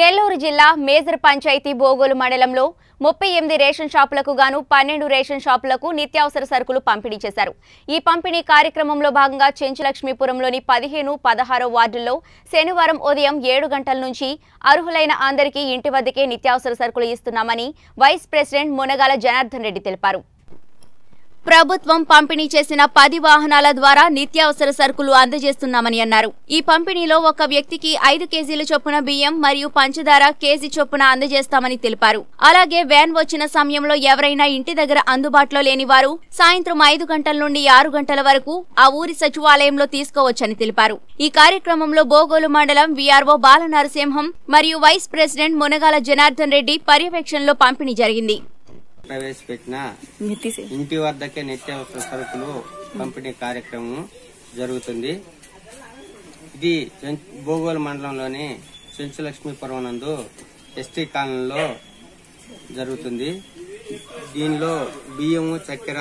నెల్లూరు జిల్లా మేజర్ పంచాయతీ బోగోలు మండలంలో ముప్పై ఎనిమిది రేషన్ షాపులకు గాను పన్నెండు రేషన్ షాపులకు నిత్యావసర సరుకులు పంపిణీ చేశారు ఈ పంపిణీ కార్యక్రమంలో భాగంగా చెంచులక్ష్మీపురంలోని పదిహేను పదహారో వార్డుల్లో శనివారం ఉదయం ఏడు గంటల నుంచి అర్హులైన అందరికీ ఇంటి వద్దకే నిత్యావసర సరుకులు ఇస్తున్నామని వైస్ ప్రెసిడెంట్ మునగాల జనార్దన్ రెడ్డి తెలిపారు ప్రభుత్వం పంపిణీ చేసిన పది వాహనాల ద్వారా నిత్యావసర సరుకులు అందజేస్తున్నామని అన్నారు ఈ పంపిణీలో ఒక వ్యక్తికి ఐదు కేజీల చొప్పున బియ్యం మరియు పంచదార కేజీ చొప్పున అందజేస్తామని తెలిపారు అలాగే వ్యాన్ వచ్చిన సమయంలో ఎవరైనా ఇంటి దగ్గర అందుబాటులో లేని వారు సాయంత్రం ఐదు గంటల నుండి ఆరు గంటల వరకు ఆ ఊరి సచివాలయంలో తీసుకోవచ్చని తెలిపారు ఈ కార్యక్రమంలో బోగోలు మండలం వీఆర్ఓ బాల నరసింహం మరియు వైస్ ప్రెసిడెంట్ మునగాల జనార్దన్ రెడ్డి పర్యవేక్షణలో పంపిణీ జరిగింది ప్రవేశపెట్టిన ఇంటి వద్దకే నిత్యావసర సరుకులు పంపిణీ కార్యక్రమం జరుగుతుంది ఇది చెం- బోగోలు మండలంలోని చెంచులక్ష్మీపురం నందు ఎస్టీ కాలనీలో జరుగుతుంది దీనిలో బియ్యము చక్కెర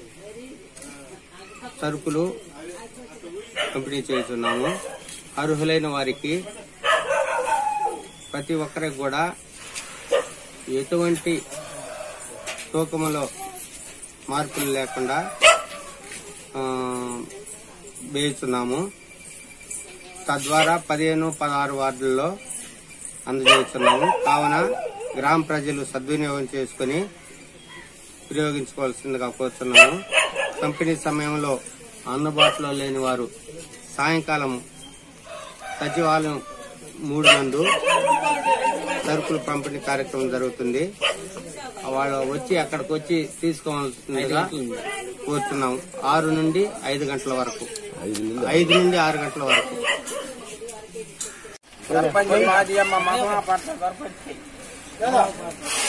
సరుకులు పంపిణీ చేస్తున్నాము అర్హులైన వారికి ప్రతి ఒక్కరికి కూడా ఎటువంటి తూకములో మార్పులు లేకుండా ఆ, వేయుచున్నాము తద్వారా పదిహేను పదహారు వార్డుల్లో అందజేస్తున్నాము కావున గ్రామ ప్రజలు సద్వినియోగం చేసుకుని వినియోగించుకోవాల్సిందిగా కోరుతున్నాము పంపిణీ సమయంలో అందుబాటులో లేని వారు సాయంకాలం సచివాలయం మూడు నందు సరుకులు పంపిణీ కార్యక్రమం జరుగుతుంది వాళ్ళు వచ్చి అక్కడికి వచ్చి తీసుకోవాల్సిందిగా కోరుతున్నాం ఆరు నుండి ఐదు గంటల వరకు ఐదు నుండి ఆరు గంటల వరకు సర్పంచ్ మాది అమ్మ మహా పట్ల సర్పంచ్